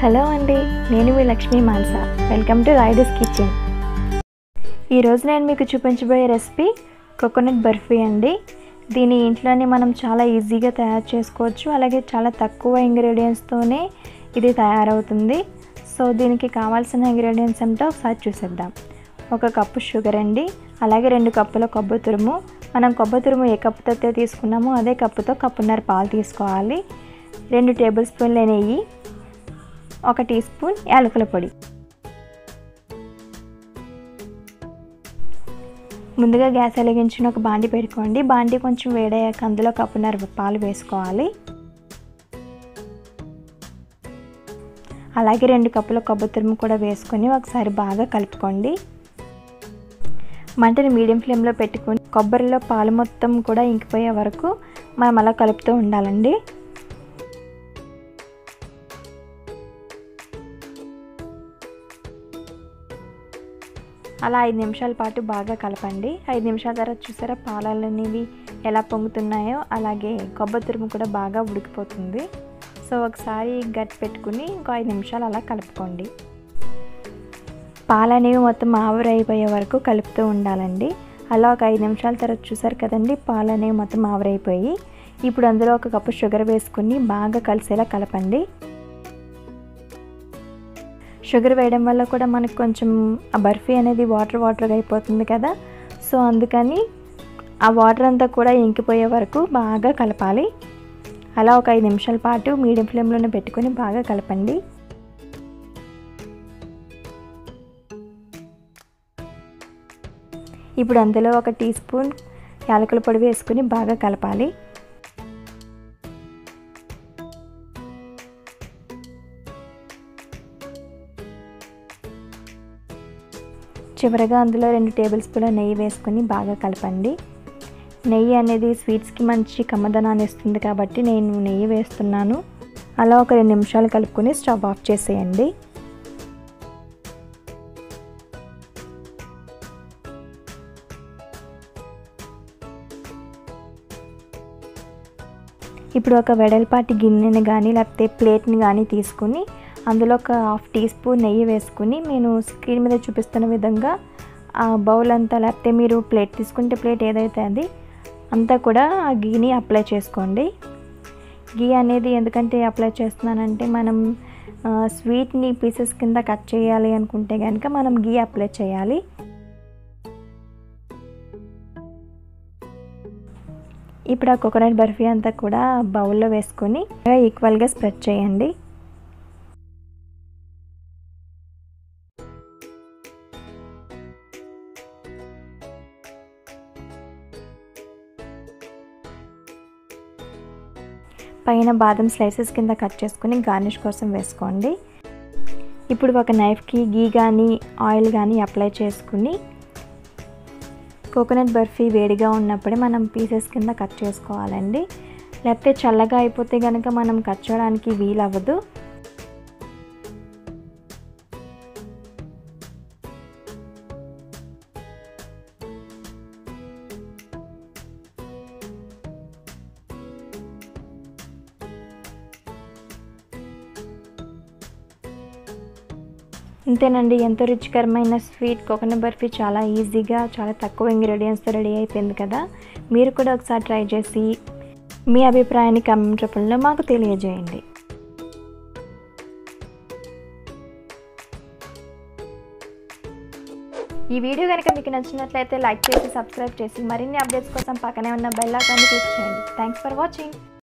hello అండి నేను మీ Lakshmi Mansa welcome to raiders kitchen ఈరోజు నేను మీకు చూపించబోయే రెసిపీ కోకోనట్ బర్ఫీ అండి దీని ఇంట్లోనే మనం చాలా ఈజీగా తయారు చేసుకోవచ్చు అలాగే చాలా తక్కువ ఇంగ్రీడియంట్స్తోనే ఇది తయారవుతుంది సో దీనికి కావాల్సిన ఇంగ్రీడియంట్స్ ఏమిటో ఒకసారి చూసేద్దాం ఒక కప్పు షుగర్ అండి అలాగే రెండు కప్పుల కొబ్బరి తురుము మనం కొబ్బరి తురుము ఏ కప్పుతో అయితే తీసుకున్నామో అదే కప్పుతో కప్పున్నర పాలు తీసుకోవాలి రెండు టేబుల్ స్పూన్ల నెయ్యి ఒక టీ స్పూన్ యాలకుల పొడి ముందుగా గ్యాస్ వెలిగించిన ఒక బాండి పెట్టుకోండి బాండి కొంచెం వేడయ్యాక అందులో కప్పున్నర పాలు వేసుకోవాలి అలాగే రెండు కప్పుల కొబ్బరి తురుము కూడా వేసుకొని ఒకసారి బాగా కలుపుకోండి మంటని మీడియం ఫ్లేమ్లో పెట్టుకొని కొబ్బరిలో పాలు మొత్తం కూడా ఇంకిపోయే వరకు మనం అలా కలుపుతూ ఉండాలండి అలా ఐదు నిమిషాల పాటు బాగా కలపండి ఐదు నిమిషాల తర్వాత చూసారా పాలలు అనేవి ఎలా పొంగుతున్నాయో అలాగే కొబ్బరి తురుము కూడా బాగా ఉడికిపోతుంది సో ఒకసారి గట్టి పెట్టుకుని ఇంకో ఐదు నిమిషాలు అలా కలుపుకోండి పాలు అనేవి మొత్తం ఆవిరైపోయే వరకు కలుపుతూ ఉండాలండి అలా ఒక ఐదు నిమిషాల తర్వాత చూసారు కదండి పాలు అనేవి మొత్తం ఆవిరైపోయి ఇప్పుడు అందులో ఒక కప్పు షుగర్ వేసుకుని బాగా కలిసేలా కలపండి షుగర్ వేయడం వల్ల కూడా మనకు కొంచెం ఆ బర్ఫీ అనేది వాటర్ వాటర్గా అయిపోతుంది కదా సో అందుకని ఆ వాటర్ అంతా కూడా ఇంకిపోయే వరకు బాగా కలపాలి అలా ఒక ఐదు నిమిషాల పాటు మీడియం ఫ్లేమ్లోనే పెట్టుకొని బాగా కలపండి ఇప్పుడు అందులో ఒక టీ స్పూన్ యాలకుల పొడి వేసుకుని బాగా కలపాలి చివరగా అందులో రెండు టేబుల్ స్పూన్ల నెయ్యి వేసుకొని బాగా కలపండి నెయ్యి అనేది స్వీట్స్కి మంచి కమ్మదనాన్ని ఇస్తుంది కాబట్టి నేను నెయ్యి వేస్తున్నాను అలా ఒక రెండు నిమిషాలు కలుపుకొని స్టవ్ ఆఫ్ చేసేయండి ఇప్పుడు ఒక వెడల్పాటి గిన్నెని కానీ లేకపోతే ప్లేట్ని కానీ తీసుకుని అందులో ఒక హాఫ్ టీ స్పూన్ నెయ్యి వేసుకుని నేను స్క్రీన్ మీద చూపిస్తున్న విధంగా ఆ బౌల్ అంతా లేకపోతే మీరు ప్లేట్ తీసుకుంటే ప్లేట్ ఏదైతే అది అంతా కూడా ఆ గీని అప్లై చేసుకోండి గీ అనేది ఎందుకంటే అప్లై చేస్తున్నానంటే మనం స్వీట్ని పీసెస్ కింద కట్ చేయాలి అనుకుంటే కనుక మనం గీ అప్లై చేయాలి ఇప్పుడు ఆ కోకోనట్ బర్ఫీ అంతా కూడా బౌల్లో వేసుకొని ఈక్వల్గా స్ప్రెడ్ చేయండి పైన బాదం స్లైసెస్ కింద కట్ చేసుకుని గార్నిష్ కోసం వేసుకోండి ఇప్పుడు ఒక నైఫ్కి గీ కానీ ఆయిల్ కానీ అప్లై చేసుకుని కోకోనట్ బర్ఫీ వేడిగా ఉన్నప్పుడే మనం పీసెస్ కింద కట్ చేసుకోవాలండి లేకపోతే చల్లగా అయిపోతే కనుక మనం కట్ చేయడానికి వీలవ్వదు అంతేనండి ఎంతో రుచికరమైన స్వీట్ కోకోనట్ బర్ఫీ చాలా ఈజీగా చాలా తక్కువ ఇంగ్రీడియంట్స్తో రెడీ అయిపోయింది కదా మీరు కూడా ఒకసారి ట్రై చేసి మీ అభిప్రాయాన్ని కమెంట్ రూపంలో మాకు తెలియజేయండి ఈ వీడియో కనుక మీకు నచ్చినట్లయితే లైక్ చేసి సబ్స్క్రైబ్ చేసి మరిన్ని అప్డేట్స్ కోసం పక్కనే ఉన్న బెల్ ఐకాన్ని క్లిక్ చేయండి థ్యాంక్స్ ఫర్ వాచింగ్